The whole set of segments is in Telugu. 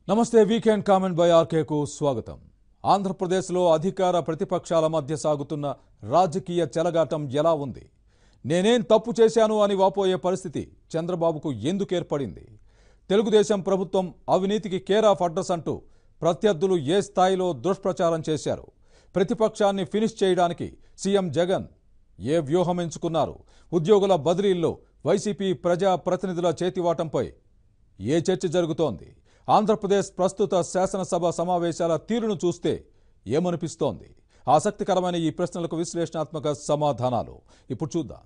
నమస్తే వీకెండ్ కామెంట్ బై ఆర్కేకు స్వాగతం ఆంధ్రప్రదేశ్లో అధికార ప్రతిపక్షాల మధ్య సాగుతున్న రాజకీయ చెలగాటం ఎలా ఉంది నేనేం తప్పు చేశాను అని వాపోయే పరిస్థితి చంద్రబాబుకు ఎందుకు ఏర్పడింది తెలుగుదేశం ప్రభుత్వం అవినీతికి కేర్ ఆఫ్ అడ్రస్ అంటూ ప్రత్యర్థులు ఏ స్థాయిలో దుష్ప్రచారం చేశారు ప్రతిపక్షాన్ని ఫినిష్ చేయడానికి సీఎం జగన్ ఏ వ్యూహం ఎంచుకున్నారు ఉద్యోగుల బదిలీల్లో వైసీపీ ప్రజా ప్రతినిధుల చేతివాటంపై ఏ చర్చ జరుగుతోంది ఆంధ్రప్రదేశ్ ప్రస్తుత శాసనసభ సమావేశాల తీరును చూస్తే ఏమనిపిస్తోంది ఆసక్తికరమైన ఈ ప్రశ్నలకు విశ్లేషణాత్మక సమాధానాలు ఇప్పుడు చూద్దాం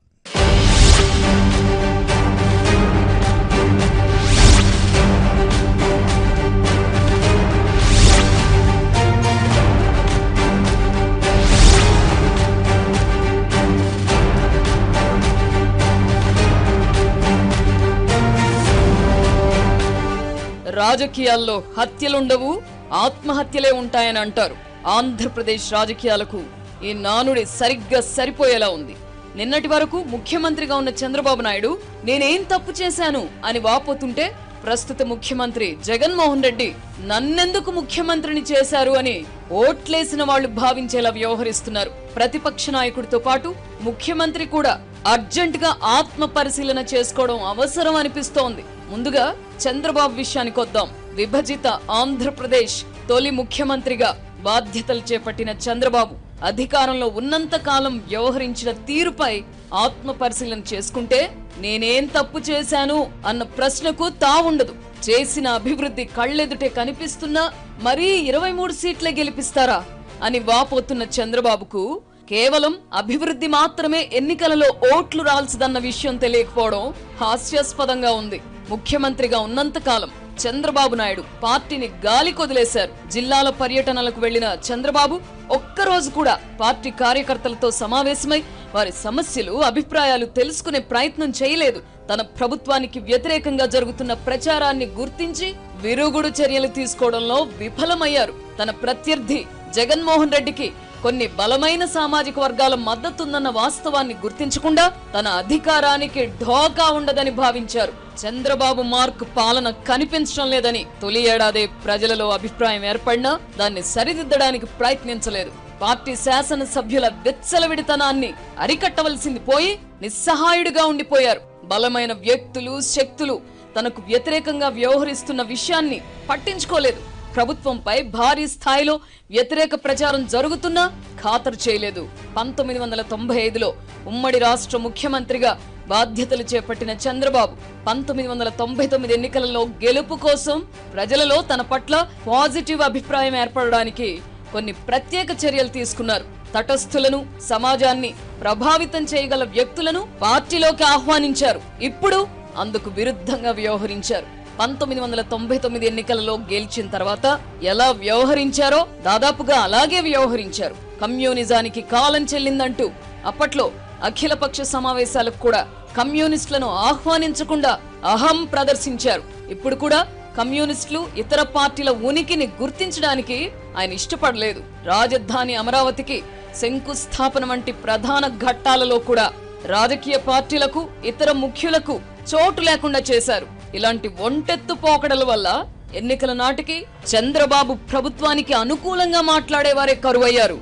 రాజకీయాల్లో హత్యలుండవు ఆత్మహత్యలే ఉంటాయని అంటారు ఆంధ్రప్రదేశ్ రాజకీయాలకు ఈ నానుడి సరిగ్గా సరిపోయేలా ఉంది నిన్నటి వరకు ముఖ్యమంత్రిగా ఉన్న చంద్రబాబు నాయుడు నేనేం తప్పు చేశాను అని వాపోతుంటే ప్రస్తుత ముఖ్యమంత్రి జగన్మోహన్ రెడ్డి నన్నెందుకు ముఖ్యమంత్రిని చేశారు అని ఓట్లేసిన వాళ్ళు భావించేలా వ్యవహరిస్తున్నారు ప్రతిపక్ష నాయకుడితో పాటు ముఖ్యమంత్రి కూడా అర్జెంట్ గా ఆత్మ పరిశీలన చేసుకోవడం అవసరం అనిపిస్తోంది ముందుగా చంద్రబాబు విషయానికి వద్దాం విభజిత ఆంధ్రప్రదేశ్ తొలి ముఖ్యమంత్రిగా బాధ్యతలు చేపట్టిన చంద్రబాబు అధికారంలో ఉన్నంత కాలం వ్యవహరించిన తీరుపై ఆత్మ పరిశీలన చేసుకుంటే నేనేం తప్పు చేశాను అన్న ప్రశ్నకు తావుండదు చేసిన అభివృద్ధి కళ్ళెదుటే కనిపిస్తున్నా మరీ ఇరవై మూడు సీట్లే గెలిపిస్తారా అని వాపోతున్న చంద్రబాబుకు కేవలం అభివృద్ధి మాత్రమే ఎన్నికలలో ఓట్లు రాల్సదన్న విషయం తెలియకపోవడం హాస్యాస్పదంగా ఉంది ముఖ్యమంత్రిగా ఉన్నంత కాలం చంద్రబాబు నాయుడు పార్టీని గాలి కొదిలేశారు జిల్లాల పర్యటనలకు వెళ్లిన చంద్రబాబు ఒక్కరోజు కూడా పార్టీ కార్యకర్తలతో సమావేశమై వారి సమస్యలు అభిప్రాయాలు తెలుసుకునే ప్రయత్నం చేయలేదు తన ప్రభుత్వానికి వ్యతిరేకంగా జరుగుతున్న ప్రచారాన్ని గుర్తించి విరుగుడు చర్యలు తీసుకోవడంలో విఫలమయ్యారు తన ప్రత్యర్థి జగన్మోహన్ రెడ్డికి కొన్ని బలమైన సామాజిక వర్గాల మద్దతుందన్న వాస్తవాన్ని గుర్తించకుండా తన అధికారానికి ఢోకా ఉండదని భావించారు చంద్రబాబు మార్క్ పాలన కనిపించడం లేదని తొలి ఏడాదే ప్రజలలో అభిప్రాయం ఏర్పడినా దాన్ని సరిదిద్దడానికి ప్రయత్నించలేదు పార్టీ శాసనసభ్యుల విచ్చలవిడితనాన్ని అరికట్టవలసింది పోయి నిస్సహాయుడిగా ఉండిపోయారు బలమైన వ్యక్తులు శక్తులు తనకు వ్యతిరేకంగా వ్యవహరిస్తున్న విషయాన్ని పట్టించుకోలేదు ప్రభుత్వంపై భారీ స్థాయిలో వ్యతిరేక ప్రచారం జరుగుతున్నా ఖాతరు చేయలేదు పంతొమ్మిది వందల తొంభై ఐదులో ఉమ్మడి రాష్ట్ర ముఖ్యమంత్రిగా బాధ్యతలు చేపట్టిన చంద్రబాబు పంతొమ్మిది వందల తొంభై తొమ్మిది ఎన్నికలలో గెలుపు కోసం ప్రజలలో తన పట్ల పాజిటివ్ అభిప్రాయం ఏర్పడడానికి కొన్ని ప్రత్యేక చర్యలు తీసుకున్నారు తటస్థులను సమాజాన్ని ప్రభావితం చేయగల వ్యక్తులను పార్టీలోకి ఆహ్వానించారు ఇప్పుడు అందుకు విరుద్ధంగా వ్యవహరించారు పంతొమ్మిది వందల తొంభై తొమ్మిది ఎన్నికలలో గెలిచిన తర్వాత ఎలా వ్యవహరించారో దాదాపుగా అలాగే వ్యవహరించారు కమ్యూనిజానికి కాలం చెల్లిందంటూ అప్పట్లో అఖిలపక్ష సమావేశాలకు కూడా కమ్యూనిస్టులను ఆహ్వానించకుండా అహం ప్రదర్శించారు ఇప్పుడు కూడా కమ్యూనిస్టులు ఇతర పార్టీల ఉనికిని గుర్తించడానికి ఆయన ఇష్టపడలేదు రాజధాని అమరావతికి శంకుస్థాపన వంటి ప్రధాన ఘట్టాలలో కూడా రాజకీయ పార్టీలకు ఇతర ముఖ్యులకు చోటు లేకుండా చేశారు ఇలాంటి ఒంటెత్తు పోకడల వల్ల ఎన్నికల నాటికి చంద్రబాబు ప్రభుత్వానికి అనుకూలంగా మాట్లాడేవారే కరువయ్యారు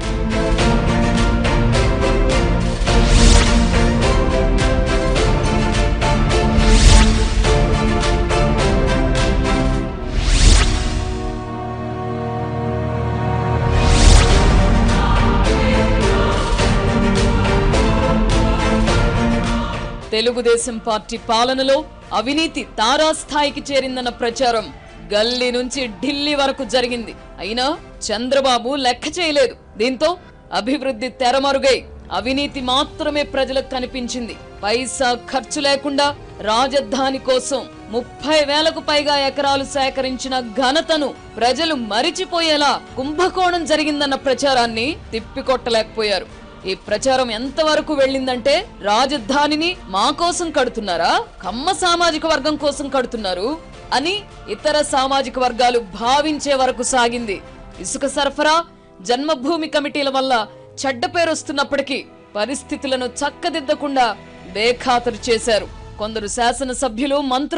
తెలుగుదేశం పార్టీ పాలనలో అవినీతి తారాస్థాయికి చేరిందన్న ప్రచారం గల్లీ నుంచి ఢిల్లీ వరకు జరిగింది అయినా చంద్రబాబు లెక్క చేయలేదు దీంతో అభివృద్ధి తెరమరుగై అవినీతి మాత్రమే ప్రజలకు కనిపించింది పైసా ఖర్చు లేకుండా రాజధాని కోసం ముప్పై వేలకు పైగా ఎకరాలు సేకరించిన ఘనతను ప్రజలు మరిచిపోయేలా కుంభకోణం జరిగిందన్న ప్రచారాన్ని తిప్పికొట్టలేకపోయారు ఈ ప్రచారం ఎంతవరకు వెళ్ళిందంటే రాజధానిని మా కోసం కడుతున్నారా కమ్మ సామాజిక వర్గం కోసం కడుతున్నారు అని ఇతర సామాజిక వర్గాలు భావించే వరకు సాగింది ఇసుక సరఫరా జన్మభూమి కమిటీల వల్ల చెడ్డ పేరు వస్తున్నప్పటికీ పరిస్థితులను చక్కదిద్దకుండా బేఖాతరు చేశారు కొందరు శాసనసభ్యులు మంత్రులు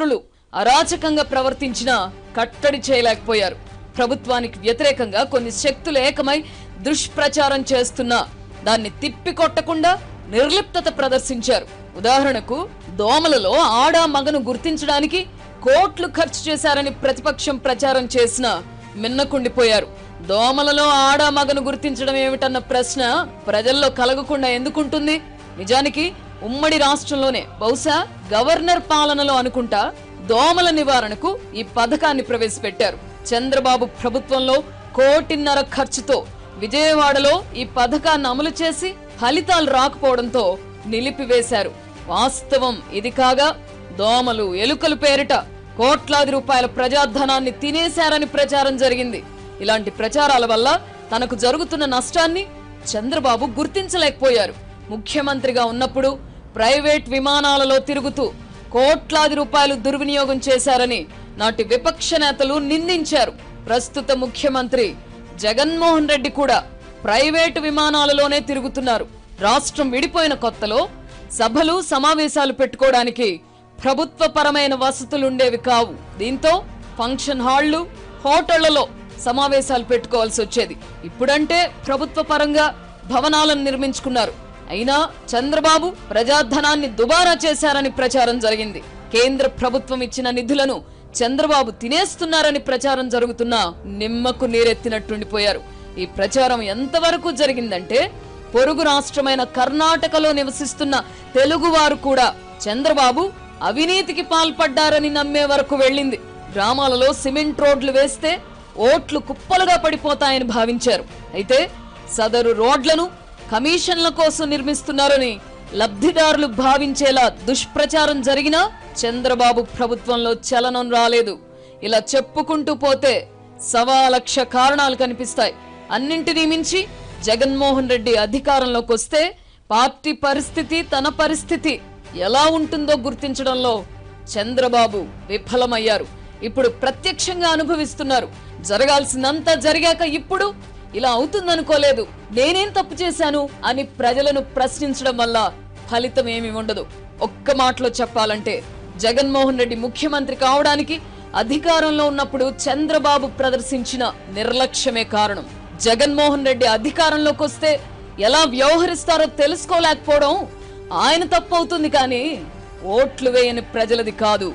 అరాచకంగా ప్రవర్తించినా కట్టడి చేయలేకపోయారు ప్రభుత్వానికి వ్యతిరేకంగా కొన్ని శక్తులు ఏకమై దుష్ప్రచారం చేస్తున్నా దాన్ని తిప్పికొట్టకుండా నిర్లిప్తత ప్రదర్శించారు ఉదాహరణకు దోమలలో ఆడా మగను గుర్తించడానికి కోట్లు ఖర్చు చేశారని ప్రతిపక్షం ప్రచారం చేసినా మిన్నకుండిపోయారు దోమలలో ఆడా మగను గుర్తించడం ఏమిటన్న ప్రశ్న ప్రజల్లో కలగకుండా ఎందుకుంటుంది నిజానికి ఉమ్మడి రాష్ట్రంలోనే బహుశా గవర్నర్ పాలనలో అనుకుంటా దోమల నివారణకు ఈ పథకాన్ని ప్రవేశపెట్టారు చంద్రబాబు ప్రభుత్వంలో కోటిన్నర ఖర్చుతో విజయవాడలో ఈ పథకాన్ని అమలు చేసి ఫలితాలు రాకపోవడంతో నిలిపివేశారు వాస్తవం ఇది కాగా దోమలు ఎలుకలు పేరిట కోట్లాది రూపాయల ప్రజాధనాన్ని తినేశారని ప్రచారం జరిగింది ఇలాంటి ప్రచారాల వల్ల తనకు జరుగుతున్న నష్టాన్ని చంద్రబాబు గుర్తించలేకపోయారు ముఖ్యమంత్రిగా ఉన్నప్పుడు ప్రైవేట్ విమానాలలో తిరుగుతూ కోట్లాది రూపాయలు దుర్వినియోగం చేశారని నాటి విపక్ష నేతలు నిందించారు ప్రస్తుత ముఖ్యమంత్రి జగన్మోహన్ రెడ్డి కూడా ప్రైవేటు విమానాలలోనే తిరుగుతున్నారు రాష్ట్రం విడిపోయిన కొత్తలో సభలు సమావేశాలు పెట్టుకోవడానికి ప్రభుత్వపరమైన వసతులుండేవి కావు దీంతో ఫంక్షన్ హాళ్లు హోటళ్లలో సమావేశాలు పెట్టుకోవాల్సి వచ్చేది ఇప్పుడంటే ప్రభుత్వ పరంగా భవనాలను నిర్మించుకున్నారు అయినా చంద్రబాబు ప్రజాధనాన్ని దుబారా చేశారని ప్రచారం జరిగింది కేంద్ర ప్రభుత్వం ఇచ్చిన నిధులను చంద్రబాబు తినేస్తున్నారని ప్రచారం జరుగుతున్నా నిమ్మకు నీరెత్తినట్టుండిపోయారు ఈ ప్రచారం ఎంతవరకు జరిగిందంటే పొరుగు రాష్ట్రమైన కర్ణాటకలో నివసిస్తున్న తెలుగువారు కూడా చంద్రబాబు అవినీతికి పాల్పడ్డారని నమ్మే వరకు వెళ్ళింది గ్రామాలలో సిమెంట్ రోడ్లు వేస్తే ఓట్లు కుప్పలుగా పడిపోతాయని భావించారు అయితే సదరు రోడ్లను కమిషన్ల కోసం నిర్మిస్తున్నారని లబ్ధిదారులు భావించేలా దుష్ప్రచారం జరిగినా చంద్రబాబు ప్రభుత్వంలో చలనం రాలేదు ఇలా చెప్పుకుంటూ పోతే సవా లక్ష కారణాలు కనిపిస్తాయి అన్నింటినీ మించి జగన్మోహన్ రెడ్డి అధికారంలోకి వస్తే పార్టీ పరిస్థితి తన పరిస్థితి ఎలా ఉంటుందో గుర్తించడంలో చంద్రబాబు విఫలమయ్యారు ఇప్పుడు ప్రత్యక్షంగా అనుభవిస్తున్నారు జరగాల్సిందంతా జరిగాక ఇప్పుడు ఇలా అవుతుందనుకోలేదు నేనేం తప్పు చేశాను అని ప్రజలను ప్రశ్నించడం వల్ల ఫలితం ఏమి ఉండదు ఒక్క మాటలో చెప్పాలంటే జగన్మోహన్ రెడ్డి ముఖ్యమంత్రి కావడానికి అధికారంలో ఉన్నప్పుడు చంద్రబాబు ప్రదర్శించిన నిర్లక్ష్యమే కారణం జగన్మోహన్ రెడ్డి అధికారంలోకి వస్తే ఎలా వ్యవహరిస్తారో తెలుసుకోలేకపోవడం ఆయన తప్పు అవుతుంది కానీ ఓట్లు వేయని ప్రజలది కాదు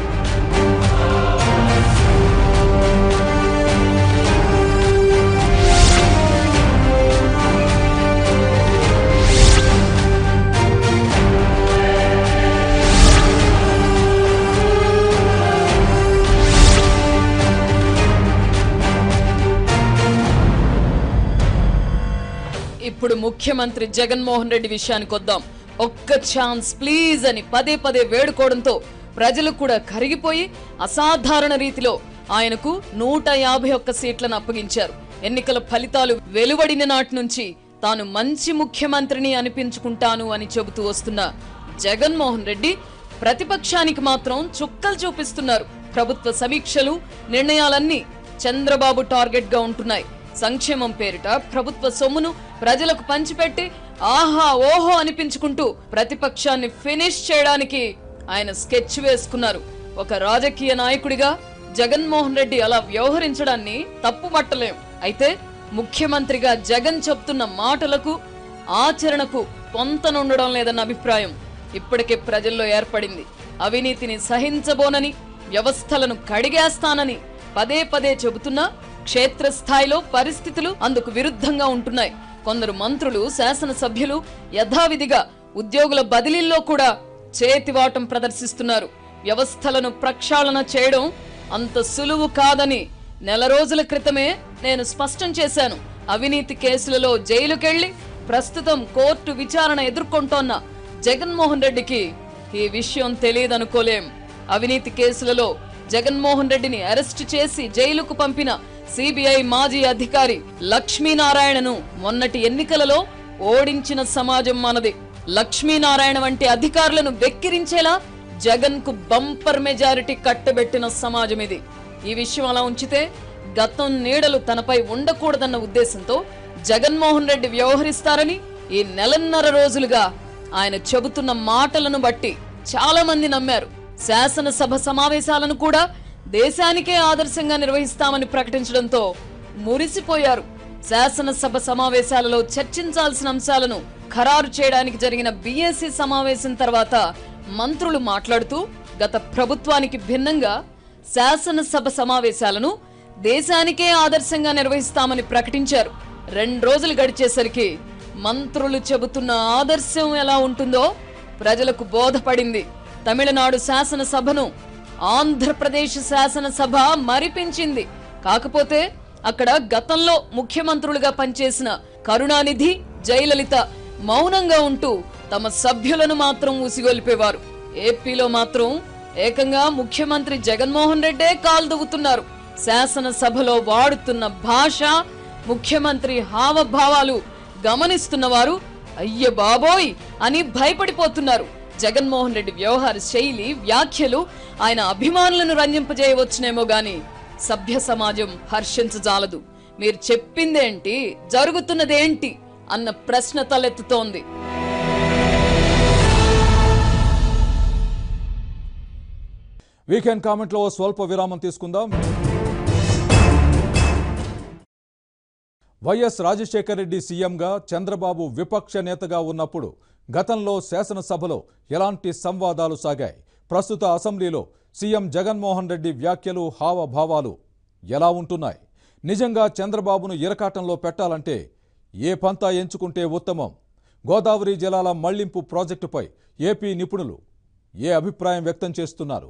ఇప్పుడు ముఖ్యమంత్రి జగన్మోహన్ రెడ్డి విషయానికి వద్దాం ఒక్క ఛాన్స్ ప్లీజ్ అని పదే పదే వేడుకోవడంతో ప్రజలు కూడా కరిగిపోయి అసాధారణ రీతిలో ఆయనకు నూట యాభై ఒక్క సీట్లను అప్పగించారు ఎన్నికల ఫలితాలు వెలువడిన నాటి నుంచి తాను మంచి ముఖ్యమంత్రిని అనిపించుకుంటాను అని చెబుతూ వస్తున్న జగన్మోహన్ రెడ్డి ప్రతిపక్షానికి మాత్రం చుక్కలు చూపిస్తున్నారు ప్రభుత్వ సమీక్షలు నిర్ణయాలన్నీ చంద్రబాబు టార్గెట్ గా ఉంటున్నాయి సంక్షేమం పేరిట ప్రభుత్వ సొమ్మును ప్రజలకు పంచిపెట్టి ఆహా ఓహో అనిపించుకుంటూ ప్రతిపక్షాన్ని ఫినిష్ చేయడానికి ఆయన స్కెచ్ వేసుకున్నారు ఒక రాజకీయ నాయకుడిగా జగన్మోహన్ రెడ్డి అలా వ్యవహరించడాన్ని తప్పుపట్టలేం అయితే ముఖ్యమంత్రిగా జగన్ చెప్తున్న మాటలకు ఆచరణకు పొంతనుండడం లేదన్న అభిప్రాయం ఇప్పటికే ప్రజల్లో ఏర్పడింది అవినీతిని సహించబోనని వ్యవస్థలను కడిగేస్తానని పదే పదే చెబుతున్నా క్షేత్రస్థాయిలో పరిస్థితులు అందుకు విరుద్ధంగా ఉంటున్నాయి కొందరు మంత్రులు శాసనసభ్యులు యథావిధిగా ఉద్యోగుల బదిలీల్లో కూడా చేతివాటం ప్రదర్శిస్తున్నారు వ్యవస్థలను ప్రక్షాళన చేయడం అంత సులువు కాదని నెల రోజుల క్రితమే నేను స్పష్టం చేశాను అవినీతి కేసులలో జైలుకెళ్లి ప్రస్తుతం కోర్టు విచారణ ఎదుర్కొంటోన్న జగన్మోహన్ రెడ్డికి ఈ విషయం తెలియదనుకోలేం అవినీతి కేసులలో జగన్మోహన్ రెడ్డిని అరెస్టు చేసి జైలుకు పంపిన సిబిఐ మాజీ అధికారి లక్ష్మీనారాయణను మొన్నటి ఎన్నికలలో ఓడించిన సమాజం మనది లక్ష్మీనారాయణ వంటి అధికారులను వెక్కిరించేలా జగన్ కు బంపర్ మెజారిటీ కట్టబెట్టిన సమాజం ఇది ఈ విషయం అలా ఉంచితే గతం నీడలు తనపై ఉండకూడదన్న ఉద్దేశంతో జగన్మోహన్ రెడ్డి వ్యవహరిస్తారని ఈ నెలన్నర రోజులుగా ఆయన చెబుతున్న మాటలను బట్టి చాలా మంది నమ్మారు శాసనసభ సమావేశాలను కూడా దేశానికే ఆదర్శంగా నిర్వహిస్తామని ప్రకటించడంతో మురిసిపోయారు శాసనసభ సమావేశాలలో చర్చించాల్సిన అంశాలను ఖరారు చేయడానికి జరిగిన బీఏసీ సమావేశం తర్వాత మంత్రులు మాట్లాడుతూ గత ప్రభుత్వానికి భిన్నంగా శాసనసభ సమావేశాలను దేశానికే ఆదర్శంగా నిర్వహిస్తామని ప్రకటించారు రెండు రోజులు గడిచేసరికి మంత్రులు చెబుతున్న ఆదర్శం ఎలా ఉంటుందో ప్రజలకు బోధపడింది తమిళనాడు శాసనసభను ఆంధ్రప్రదేశ్ శాసనసభ మరిపించింది కాకపోతే అక్కడ గతంలో ముఖ్యమంత్రులుగా పనిచేసిన కరుణానిధి జయలలిత మౌనంగా ఉంటూ తమ సభ్యులను మాత్రం ఊసిగొలిపేవారు ఏపీలో మాత్రం ఏకంగా ముఖ్యమంత్రి జగన్మోహన్ రెడ్డే కాలు దువ్వుతున్నారు శాసనసభలో వాడుతున్న భాష ముఖ్యమంత్రి హావభావాలు గమనిస్తున్న వారు అయ్య బాబోయ్ అని భయపడిపోతున్నారు జగన్మోహన్ రెడ్డి వ్యవహార శైలి వ్యాఖ్యలు ఆయన అభిమానులను రంజింపజేయవచ్చునేమో గాని సభ్య సమాజం హర్షించజాలదు మీరు చెప్పిందేంటి జరుగుతున్నదేంటి అన్న ప్రశ్న తలెత్తుతోంది వీకెండ్ కామెంట్లో స్వల్ప విరామం తీసుకుందాం వైఎస్ రాజశేఖర రెడ్డి సీఎంగా చంద్రబాబు విపక్ష నేతగా ఉన్నప్పుడు గతంలో శాసనసభలో ఎలాంటి సంవాదాలు సాగాయి ప్రస్తుత అసెంబ్లీలో సీఎం జగన్మోహన్ రెడ్డి వ్యాఖ్యలు హావభావాలు ఎలా ఉంటున్నాయి నిజంగా చంద్రబాబును ఇరకాటంలో పెట్టాలంటే ఏ పంతా ఎంచుకుంటే ఉత్తమం గోదావరి జలాల మళ్లింపు ప్రాజెక్టుపై ఏపీ నిపుణులు ఏ అభిప్రాయం వ్యక్తం చేస్తున్నారు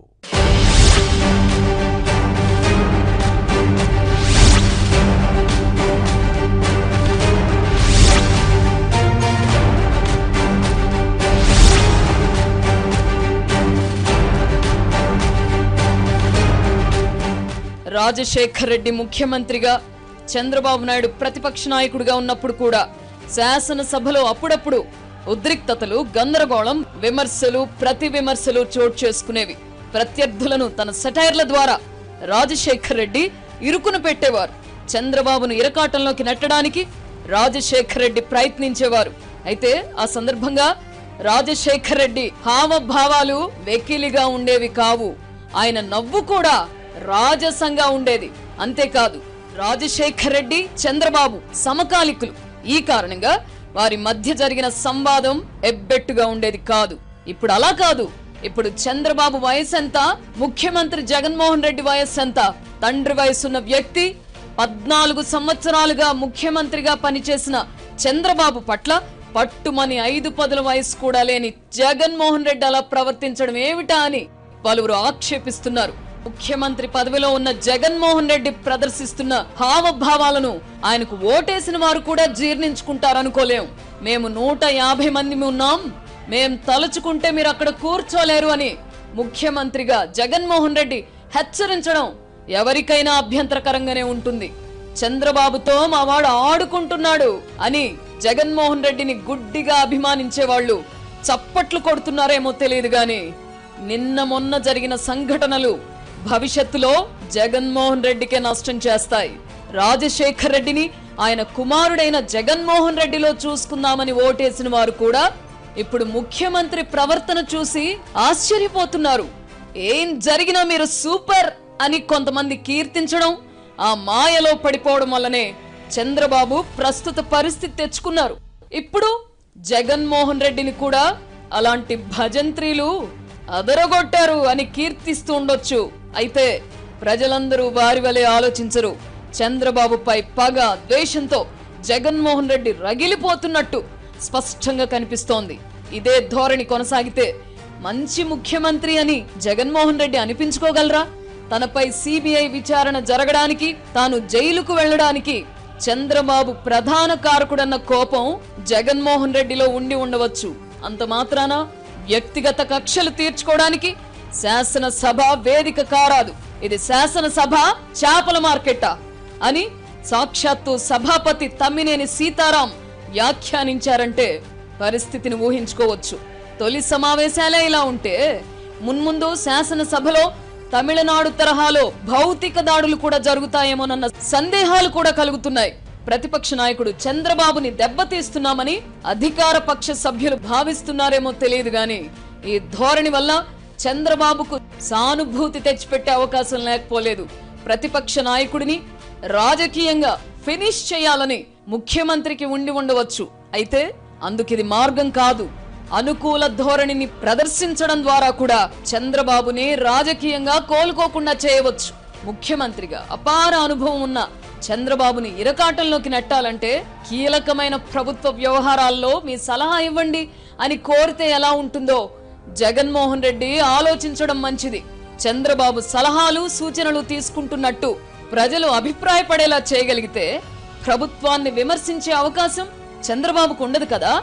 రాజశేఖర్ రెడ్డి ముఖ్యమంత్రిగా చంద్రబాబు నాయుడు ప్రతిపక్ష నాయకుడిగా ఉన్నప్పుడు కూడా శాసనసభలో అప్పుడప్పుడు ఉద్రిక్తతలు గందరగోళం విమర్శలు ప్రతి విమర్శలు చోటు చేసుకునేవి ప్రత్యర్థులను తన సెటైర్ల ద్వారా రాజశేఖర్ రెడ్డి ఇరుకును పెట్టేవారు చంద్రబాబును ఇరకాటంలోకి నెట్టడానికి రాజశేఖర్ రెడ్డి ప్రయత్నించేవారు అయితే ఆ సందర్భంగా రాజశేఖర్ రెడ్డి హావభావాలు వెకిలిగా ఉండేవి కావు ఆయన నవ్వు కూడా రాజసంగా ఉండేది అంతేకాదు రాజశేఖర్ రెడ్డి చంద్రబాబు సమకాలికులు ఈ కారణంగా వారి మధ్య జరిగిన సంవాదం ఎబ్బెట్టుగా ఉండేది కాదు ఇప్పుడు అలా కాదు ఇప్పుడు చంద్రబాబు వయసు ఎంత ముఖ్యమంత్రి జగన్మోహన్ రెడ్డి వయస్సు ఎంత తండ్రి వయసున్న వ్యక్తి పద్నాలుగు సంవత్సరాలుగా ముఖ్యమంత్రిగా పనిచేసిన చంద్రబాబు పట్ల పట్టుమని ఐదు పదుల వయసు కూడా లేని జగన్మోహన్ రెడ్డి అలా ప్రవర్తించడం ఏమిటా అని పలువురు ఆక్షేపిస్తున్నారు ముఖ్యమంత్రి పదవిలో ఉన్న జగన్మోహన్ రెడ్డి ప్రదర్శిస్తున్న హావభావాలను ఆయనకు ఓటేసిన వారు కూడా జీర్ణించుకుంటారనుకోలేం మేము నూట యాభై మంది ఉన్నాం మేం తలుచుకుంటే మీరు అక్కడ కూర్చోలేరు అని ముఖ్యమంత్రిగా జగన్మోహన్ రెడ్డి హెచ్చరించడం ఎవరికైనా అభ్యంతరకరంగానే ఉంటుంది చంద్రబాబుతో మా వాడు ఆడుకుంటున్నాడు అని జగన్మోహన్ రెడ్డిని గుడ్డిగా అభిమానించే వాళ్ళు చప్పట్లు కొడుతున్నారేమో తెలియదు గాని నిన్న మొన్న జరిగిన సంఘటనలు భవిష్యత్తులో జగన్మోహన్ రెడ్డికే నష్టం చేస్తాయి రాజశేఖర్ రెడ్డిని ఆయన కుమారుడైన జగన్మోహన్ రెడ్డిలో చూసుకుందామని ఓటేసిన వారు కూడా ఇప్పుడు ముఖ్యమంత్రి ప్రవర్తన చూసి ఆశ్చర్యపోతున్నారు ఏం జరిగినా మీరు సూపర్ అని కొంతమంది కీర్తించడం ఆ మాయలో పడిపోవడం వల్లనే చంద్రబాబు ప్రస్తుత పరిస్థితి తెచ్చుకున్నారు ఇప్పుడు జగన్మోహన్ రెడ్డిని కూడా అలాంటి భజంత్రీలు అదరగొట్టారు అని కీర్తిస్తూ ఉండొచ్చు అయితే ప్రజలందరూ వారి వలె ఆలోచించరు చంద్రబాబుపై పగ ద్వేషంతో జగన్మోహన్ రెడ్డి రగిలిపోతున్నట్టు స్పష్టంగా కనిపిస్తోంది ఇదే ధోరణి కొనసాగితే మంచి ముఖ్యమంత్రి అని జగన్మోహన్ రెడ్డి అనిపించుకోగలరా తనపై సిబిఐ విచారణ జరగడానికి తాను జైలుకు వెళ్ళడానికి చంద్రబాబు ప్రధాన కారకుడన్న కోపం జగన్మోహన్ రెడ్డిలో ఉండి ఉండవచ్చు అంత మాత్రాన వ్యక్తిగత కక్షలు తీర్చుకోవడానికి శాసనసభ వేదిక కారాదు ఇది శాసనసభ చేపల మార్కెట్టా అని సాక్షాత్తు సభాపతి తమ్మినేని సీతారాం వ్యాఖ్యానించారంటే పరిస్థితిని ఊహించుకోవచ్చు తొలి సమావేశాలే ఇలా ఉంటే మున్ముందు శాసనసభలో తమిళనాడు తరహాలో భౌతిక దాడులు కూడా జరుగుతాయేమోనన్న సందేహాలు కూడా కలుగుతున్నాయి ప్రతిపక్ష నాయకుడు చంద్రబాబుని దెబ్బతీస్తున్నామని అధికార పక్ష సభ్యులు భావిస్తున్నారేమో తెలియదు గాని ఈ ధోరణి వల్ల చంద్రబాబుకు సానుభూతి తెచ్చిపెట్టే అవకాశం లేకపోలేదు ప్రతిపక్ష నాయకుడిని రాజకీయంగా ఫినిష్ చేయాలని ముఖ్యమంత్రికి ఉండి ఉండవచ్చు అయితే అందుకిది మార్గం కాదు అనుకూల ధోరణిని ప్రదర్శించడం ద్వారా కూడా చంద్రబాబుని రాజకీయంగా కోలుకోకుండా చేయవచ్చు ముఖ్యమంత్రిగా అపార అనుభవం ఉన్న చంద్రబాబుని ఇరకాటంలోకి నెట్టాలంటే కీలకమైన ప్రభుత్వ వ్యవహారాల్లో మీ సలహా ఇవ్వండి అని కోరితే ఎలా ఉంటుందో జగన్మోహన్ రెడ్డి ఆలోచించడం మంచిది చంద్రబాబు సలహాలు సూచనలు తీసుకుంటున్నట్టు ప్రజలు అభిప్రాయపడేలా చేయగలిగితే ప్రభుత్వాన్ని విమర్శించే అవకాశం చంద్రబాబుకు ఉండదు కదా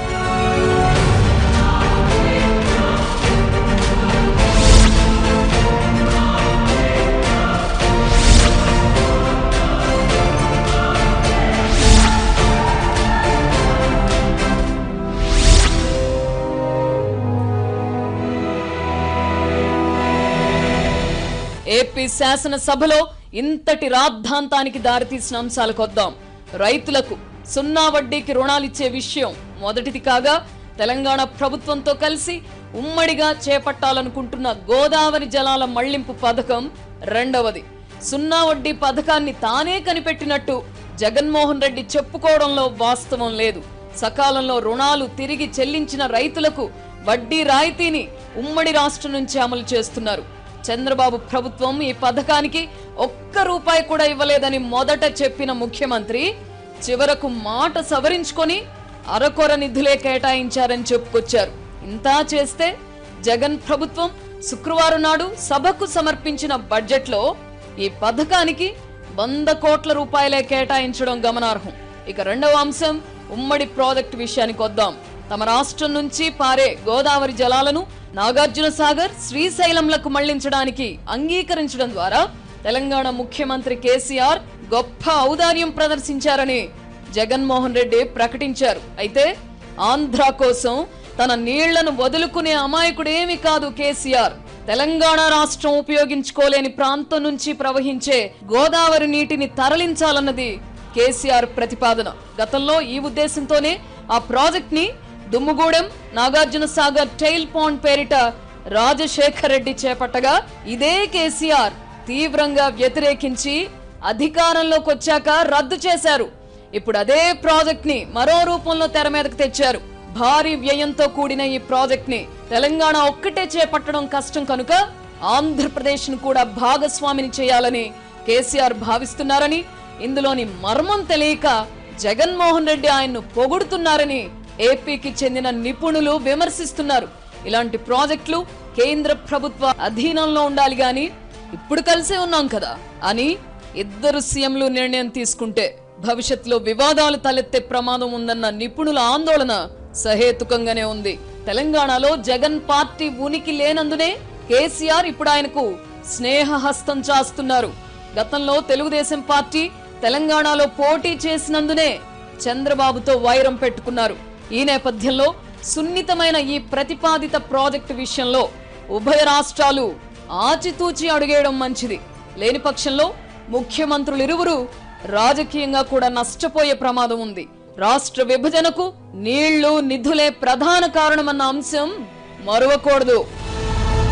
ఏపీ శాసనసభలో ఇంతటి రాద్ధాంతానికి దారితీసిన అంశాలకు వద్దాం రైతులకు సున్నా వడ్డీకి రుణాలిచ్చే విషయం మొదటిది కాగా తెలంగాణ ప్రభుత్వంతో కలిసి ఉమ్మడిగా చేపట్టాలనుకుంటున్న గోదావరి జలాల మళ్లింపు పథకం రెండవది సున్నా వడ్డీ పథకాన్ని తానే కనిపెట్టినట్టు జగన్మోహన్ రెడ్డి చెప్పుకోవడంలో వాస్తవం లేదు సకాలంలో రుణాలు తిరిగి చెల్లించిన రైతులకు వడ్డీ రాయితీని ఉమ్మడి రాష్ట్రం నుంచి అమలు చేస్తున్నారు చంద్రబాబు ప్రభుత్వం ఈ పథకానికి ఒక్క రూపాయి కూడా ఇవ్వలేదని మొదట చెప్పిన ముఖ్యమంత్రి చివరకు మాట సవరించుకొని అరకొర నిధులే కేటాయించారని చెప్పుకొచ్చారు ఇంతా చేస్తే జగన్ ప్రభుత్వం శుక్రవారం నాడు సభకు సమర్పించిన బడ్జెట్లో ఈ పథకానికి వంద కోట్ల రూపాయలే కేటాయించడం గమనార్హం ఇక రెండవ అంశం ఉమ్మడి ప్రాజెక్టు విషయానికి వద్దాం తమ రాష్ట్రం నుంచి పారే గోదావరి జలాలను నాగార్జున సాగర్ శ్రీశైలంలకు మళ్లించడానికి అంగీకరించడం ద్వారా తెలంగాణ ముఖ్యమంత్రి కేసీఆర్ గొప్ప ఔదార్యం ప్రదర్శించారని జగన్మోహన్ రెడ్డి ప్రకటించారు అయితే ఆంధ్ర కోసం తన నీళ్లను వదులుకునే అమాయకుడేమి కాదు కేసీఆర్ తెలంగాణ రాష్ట్రం ఉపయోగించుకోలేని ప్రాంతం నుంచి ప్రవహించే గోదావరి నీటిని తరలించాలన్నది కేసీఆర్ ప్రతిపాదన గతంలో ఈ ఉద్దేశంతోనే ఆ ప్రాజెక్ట్ ని దుమ్ముగూడెం నాగార్జున సాగర్ టైల్ పాండ్ పేరిట రాజశేఖర్ రెడ్డి చేపట్టగా ఇదే కేసీఆర్ తీవ్రంగా వ్యతిరేకించి అధికారంలోకి వచ్చాక రద్దు చేశారు ఇప్పుడు అదే ప్రాజెక్ట్ ని మరో రూపంలో తెర మీదకు తెచ్చారు భారీ వ్యయంతో కూడిన ఈ ప్రాజెక్ట్ ని తెలంగాణ ఒక్కటే చేపట్టడం కష్టం కనుక ఆంధ్రప్రదేశ్ ను కూడా భాగస్వామిని చేయాలని కేసీఆర్ భావిస్తున్నారని ఇందులోని మర్మం తెలియక జగన్మోహన్ రెడ్డి ఆయన్ను పొగుడుతున్నారని ఏపీకి చెందిన నిపుణులు విమర్శిస్తున్నారు ఇలాంటి ప్రాజెక్టులు కేంద్ర ప్రభుత్వ అధీనంలో ఉండాలి గాని ఇప్పుడు కలిసే ఉన్నాం కదా అని ఇద్దరు సీఎంలు నిర్ణయం తీసుకుంటే భవిష్యత్తులో వివాదాలు తలెత్తే ప్రమాదం ఉందన్న నిపుణుల ఆందోళన సహేతుకంగానే ఉంది తెలంగాణలో జగన్ పార్టీ ఉనికి లేనందునే కేసీఆర్ ఇప్పుడు ఆయనకు స్నేహహస్తం చాస్తున్నారు గతంలో తెలుగుదేశం పార్టీ తెలంగాణలో పోటీ చేసినందునే చంద్రబాబుతో వైరం పెట్టుకున్నారు ఈ నేపథ్యంలో సున్నితమైన ఈ ప్రతిపాదిత ప్రాజెక్టు విషయంలో ఉభయ రాష్ట్రాలు ఆచితూచి అడుగేయడం మంచిది లేని పక్షంలో ముఖ్యమంత్రులిరువురు రాజకీయంగా కూడా నష్టపోయే ప్రమాదం ఉంది రాష్ట్ర విభజనకు నీళ్లు నిధులే ప్రధాన కారణమన్న అంశం మరువకూడదు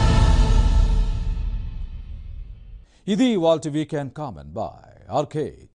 ఇది వాల్ట్ వీకెండ్ కామన్ బాయ్ ఆర్కే